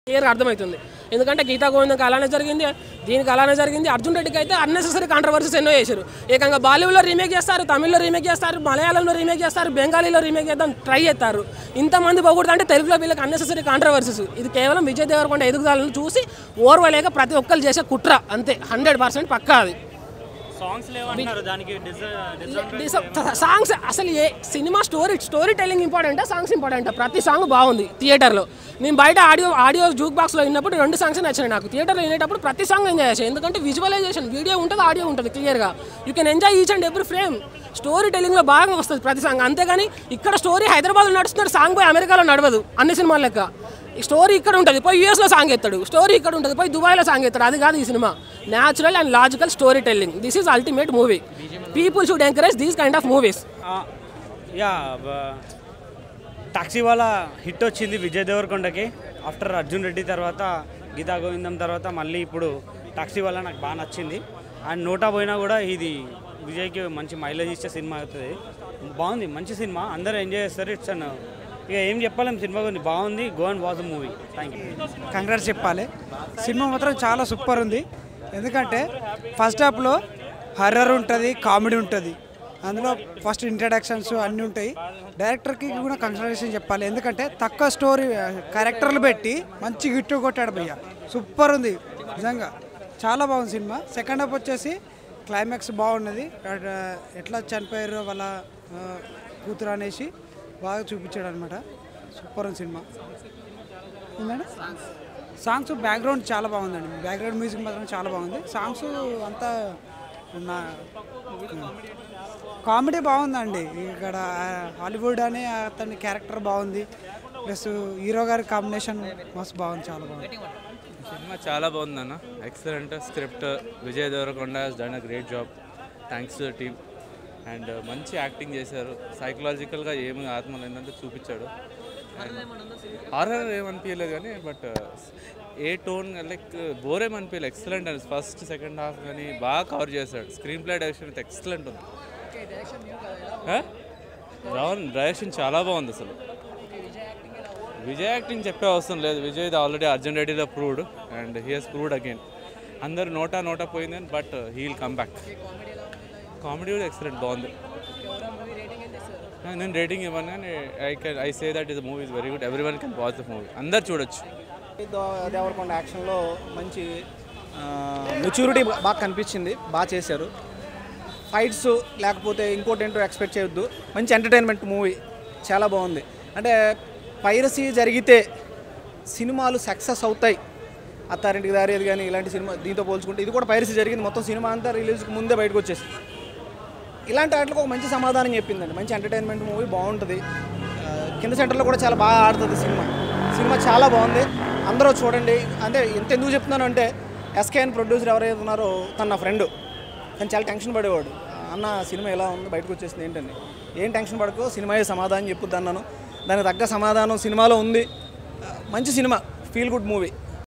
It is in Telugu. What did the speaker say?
క్లియర్గా అర్థమవుతుంది ఎందుకంటే గీతా గోవిందంకి అలానే జరిగింది దీనికి అలానే జరిగింది అర్జున్ రెడ్డికి అయితే అన్నెసెసరీ కాంట్రవర్సీస్ ఎన్నో చేశారు ఏకంగా బాలీవుడ్లో రీమేక్ చేస్తారు తమిళ్లో రీమేక్ చేస్తారు మలయాళంలో రీమేక్ చేస్తారు బెంగాలీలో రీమేక్ చేద్దాం ట్రై చేస్తారు ఇంతమంది పోకూడదు అంటే తెలుగులో వీళ్ళకి అన్నెసెసరీ కాంట్రవర్సీస్ ఇది కేవలం విజయ్ దేవరకొండ ఎదుగుదలను చూసి ఓర్వలేక ప్రతి ఒక్కరు చేసే కుట్ర అంతే హండ్రెడ్ పర్సెంట్ పక్కా అది సాంగ్స్ లేవంటున్నారు దానికి సాంగ్స్ అసలు ఏ సినిమా స్టోరీ స్టోరీ టెల్లింగ్ ఇంపార్టెంటా సాంగ్స్ ఇంపార్టెంటా ప్రతి సాంగ్ బాగుంది థియేటర్లో నేను బయట ఆడియో ఆడియో జూక్ బాక్స్లో విన్నప్పుడు రెండు సాంగ్స్ నచ్చినాయి నాకు థియేటర్లో వినేటప్పుడు ప్రతి సాంగ్ ఎంజాయ్ చేసాను ఎందుకంటే విజువలైజేషన్ వీడియో ఉంటుంది ఆడియో ఉంటుంది క్లియర్గా you can enjoy each and every frame story టెల్లింగ్లో బాగా వస్తుంది ప్రతి సాంగ్ అంతేగాని ఇక్కడ స్టోరీ హైదరాబాద్లో నడుస్తున్నాడు సాంగ్ పోయి అమెరికాలో నడవదు అన్ని సినిమాల లెక్క ఈ స్టోరీ ఇక్కడ ఉంటుంది పోయి యూఎస్లో సాంగ్ ఎత్తాడు స్టోరీ ఇక్కడ ఉంటుంది పోయి దుబాయ్లో సాంగ్ ఎత్తాడు అది కాదు ఈ సినిమా natural and logical storytelling this is ultimate movie people should encourage these kind of movies yeah taxi వాళ్ళ హిట్ వచ్చింది విజయ్ దేవరకొండకి ఆఫ్టర్ అర్జున్ రెడ్డి తర్వాత గీతా గోవిందం తర్వాత మళ్ళీ ఇప్పుడు టాక్సీ వల్ల నాకు బాగా నచ్చింది అండ్ నోటా పోయినా కూడా ఇది విజయ్కి మంచి మైలేజ్ ఇచ్చే సినిమా అవుతుంది బాగుంది మంచి సినిమా అందరూ ఎంజాయ్ చేస్తారు ఇట్స్ అన్ ఇక ఏం చెప్పలేం సినిమా గురించి బాగుంది go and watch movie thank you congrats చెప్పాలి సినిమా మాత్రం చాలా సూపర్ ఉంది ఎందుకంటే ఫస్ట్ హాఫ్లో హర్రర్ ఉంటుంది కామెడీ ఉంటుంది అందులో ఫస్ట్ ఇంట్రడక్షన్స్ అన్నీ ఉంటాయి డైరెక్టర్కి కూడా కంగ్రాచులేషన్ చెప్పాలి ఎందుకంటే తక్కువ స్టోరీ క్యారెక్టర్లు పెట్టి మంచి గిట్టు కొట్టాడు భయ్య సూపర్ ఉంది నిజంగా చాలా బాగుంది సినిమా సెకండ్ హాఫ్ వచ్చేసి క్లైమాక్స్ బాగున్నది అట్ ఎట్లా చనిపోయారు వాళ్ళ ఆ, కూతురు అనేసి బాగా చూపించాడు అనమాట సూపర్ ఉంది సినిమా ఏంటంటే సాంగ్స్ బ్యాక్గ్రౌండ్ చాలా బాగుందండి బ్యాక్గ్రౌండ్ మ్యూజిక్ మాత్రం చాలా బాగుంది సాంగ్స్ అంతా నా కామెడీ బాగుందండి ఇక్కడ హాలీవుడ్ అనే అతని క్యారెక్టర్ బాగుంది ప్లస్ హీరో గారి కాంబినేషన్ మస్తు బాగుంది చాలా బాగుంది సినిమా చాలా బాగుంది అన్న excellent script Vijay Devarakonda has done a great job thanks to team and మంచి యాక్టింగ్ చేశారు సైకలాజికల్గా ఏమి ఆత్మ ఏంటంటే చూపించాడు హారర్ ఏమనిపించలేదు కానీ but a tone like bore ఏమనిపించలేదు ఎక్సలెంట్ అండి ఫస్ట్ సెకండ్ హాఫ్ కానీ బాగా కవర్ చేశాడు స్క్రీన్ ప్లే డైరెక్షన్ అయితే ఎక్సలెంట్ ఉంది రావణ్ డైరెక్షన్ చాలా బాగుంది అసలు విజయ్ యాక్టింగ్ చెప్పే అవసరం లేదు విజయ్ ఆల్రెడీ అర్జున్ రెడ్డిలో proved and he has proved again అందరు నోటా నోటా పోయింది but he will come back comedy కూడా ఎక్సలెంట్ బాగుంది ఆ, నేను రేటింగ్ ఇవ్వను కానీ I can I say that is movie is very good everyone can watch the movie అందరు చూడొచ్చు దో- దేవరకొండ యాక్షన్లో మంచి మెచ్యూరిటీ బాగా కనిపించింది బాగా చేశారు ఫైట్స్ లేకపోతే ఇంకోటి ఏంటో ఎక్స్పెక్ట్ చేయొద్దు మంచి ఎంటర్టైన్మెంట్ మూవీ చాలా బాగుంది అంటే పైరసీ జరిగితే సినిమాలు సక్సెస్ అవుతాయి అత్తారింటికి దారేది కానీ ఇలాంటి సినిమా దీంతో పోల్చుకుంటే ఇది కూడా పైరసీ జరిగింది మొత్తం సినిమా అంతా రిలీజ్కి ముందే బయటకు వచ్చేసి ఇలాంటి వాటికి ఒక మంచి సమాధానం చెప్పిందండి మంచి ఎంటర్టైన్మెంట్ మూవీ బాగుంటుంది ఆ, కింద సెంటర్లో కూడా చాలా బాగా ఆడుతుంది సినిమా సినిమా చాలా బాగుంది అందరూ చూడండి అంటే ఎంత ఎందుకు చెప్తున్నాను అంటే ఎస్కేఎన్ ప్రొడ్యూసర్ ఎవరైతే ఉన్నారో తన నా ఫ్రెండ్ కానీ చాలా టెన్షన్ పడేవాడు అన్న సినిమా ఎలా ఉంది బయటకు వచ్చేసింది ఏంటండి ఏం టెన్షన్ పడకో సినిమాయే సమాధానం చెప్పుద్ది అన్నాను దానికి తగ్గ సమాధానం సినిమాలో ఉంది ఆ, మంచి సినిమా ఫీల్ గుడ్ మూవీ